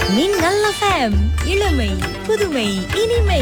மின்னல் எஃப்எம் இளமை புதுமை இனிமை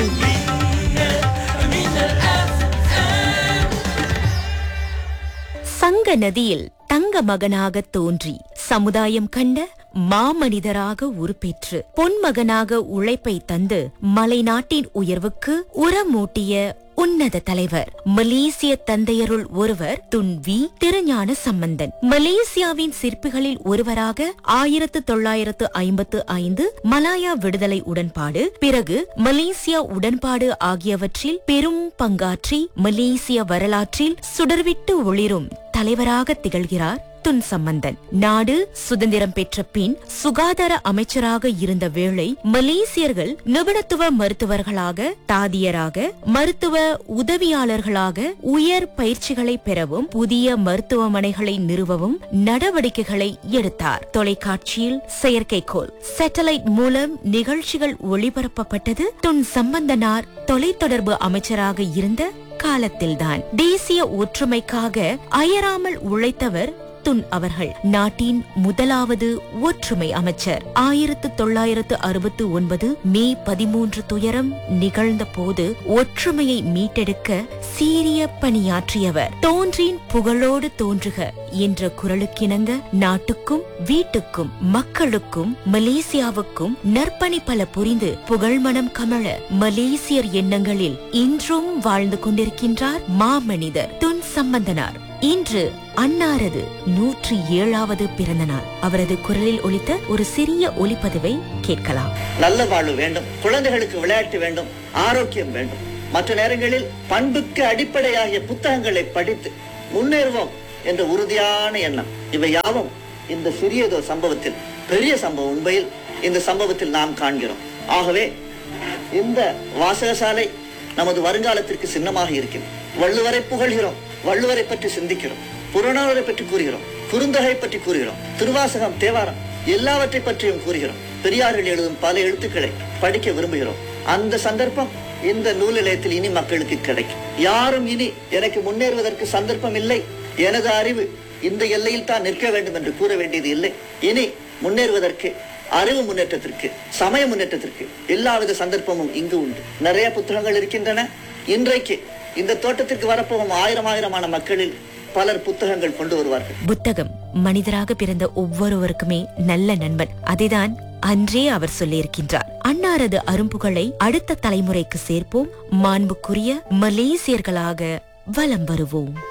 சங்க நதியில் தங்க மகனாக தோன்றி சமுதாயம் கண்ட மாமனிதராக உருப்பெற்று பொன்மகனாக உழைப்பை தந்து மலைநாட்டின் உயர்வுக்கு உரமூட்டிய உன்னத தலைவர் மலேசிய தந்தையருள் ஒருவர் துன்வி திருஞான சம்பந்தன் மலேசியாவின் சிற்பிகளில் ஒருவராக ஆயிரத்து தொள்ளாயிரத்து ஐம்பத்து ஐந்து மலாயா விடுதலை உடன்பாடு பிறகு மலேசியா உடன்பாடு ஆகியவற்றில் பெரும் பங்காற்றி மலேசிய வரலாற்றில் சுடர்விட்டு ஒளிரும் தலைவராக திகழ்கிறார் துன் சம்பந்தன் நாடு சுதந்திரம் பெற்ற பின் சுகாதார அமைச்சராக இருந்த வேளை மலேசியர்கள் நிபுணத்துவ மருத்துவர்களாக தாதியராக மருத்துவ உதவியாளர்களாக உயர் பயிற்சிகளை பெறவும் புதிய மருத்துவமனைகளை நிறுவவும் நடவடிக்கைகளை எடுத்தார் தொலைக்காட்சியில் செயற்கைக்கோள் சேட்டலைட் மூலம் நிகழ்ச்சிகள் ஒளிபரப்பப்பட்டது துன் சம்பந்தனார் தொலைத்தொடர்பு அமைச்சராக இருந்த காலத்தில்தான் தேசிய ஒற்றுமைக்காக அயராமல் உழைத்தவர் துன் அவர்கள் நாட்டின் முதலாவது ஒற்றுமை அமைச்சர் ஆயிரத்து தொள்ளாயிரத்து அறுபத்து ஒன்பது மே பதிமூன்று துயரம் நிகழ்ந்த போது ஒற்றுமையை மீட்டெடுக்க சீரிய பணியாற்றியவர் தோன்றின் புகழோடு தோன்றுக என்ற குரலுக்கிணங்க நாட்டுக்கும் வீட்டுக்கும் மக்களுக்கும் மலேசியாவுக்கும் நற்பணி பல புரிந்து புகழ்மணம் கமழ மலேசியர் எண்ணங்களில் இன்றும் வாழ்ந்து கொண்டிருக்கின்றார் மாமனிதர் துன் சம்பந்தனார் இன்று அன்னாரது நூற்றி ஏழாவது பிறந்த நாள் அவரது குரலில் ஒலித்த ஒரு சிறிய ஒலிப்பதிவை கேட்கலாம் நல்ல வாழ்வு வேண்டும் குழந்தைகளுக்கு விளையாட்டு வேண்டும் ஆரோக்கியம் வேண்டும் மற்ற நேரங்களில் பண்புக்கு அடிப்படையாகிய புத்தகங்களை படித்து முன்னேறுவோம் என்ற உறுதியான எண்ணம் இவை யாவும் இந்த சிறியதோ சம்பவத்தில் பெரிய சம்பவம் உண்மையில் இந்த சம்பவத்தில் நாம் காண்கிறோம் ஆகவே இந்த வாசகசாலை நமது வருங்காலத்திற்கு சின்னமாக இருக்கிறது வள்ளுவரை புகழ்கிறோம் வள்ளுவரை பற்றி சிந்திக்கிறோம் புறநானூரை பற்றி கூறுகிறோம் குறுந்தொகை பற்றி கூறுகிறோம் திருவாசகம் தேவாரம் எல்லாவற்றை பற்றியும் கூறுகிறோம் பெரியார்கள் எழுதும் பல எழுத்துக்களை படிக்க விரும்புகிறோம் அந்த சந்தர்ப்பம் இந்த நூல் நிலையத்தில் இனி மக்களுக்கு கிடைக்கும் யாரும் இனி எனக்கு முன்னேறுவதற்கு சந்தர்ப்பம் இல்லை எனது அறிவு இந்த எல்லையில் தான் நிற்க வேண்டும் என்று கூற வேண்டியது இல்லை இனி முன்னேறுவதற்கு அறிவு முன்னேற்றத்திற்கு சமய முன்னேற்றத்திற்கு எல்லாவித சந்தர்ப்பமும் இங்கு உண்டு நிறைய புத்தகங்கள் இருக்கின்றன இன்றைக்கு இந்த தோட்டத்திற்கு வரப்போகும் ஆயிரம் ஆயிரமான மக்களில் பலர் புத்தகங்கள் கொண்டு வருவார்கள் புத்தகம் மனிதராக பிறந்த ஒவ்வொருவருக்குமே நல்ல நண்பன் அதைதான் அன்றே அவர் சொல்லியிருக்கின்றார் அன்னாரது அரும்புகளை அடுத்த தலைமுறைக்கு சேர்ப்போம் மாண்புக்குரிய மலேசியர்களாக வலம் வருவோம்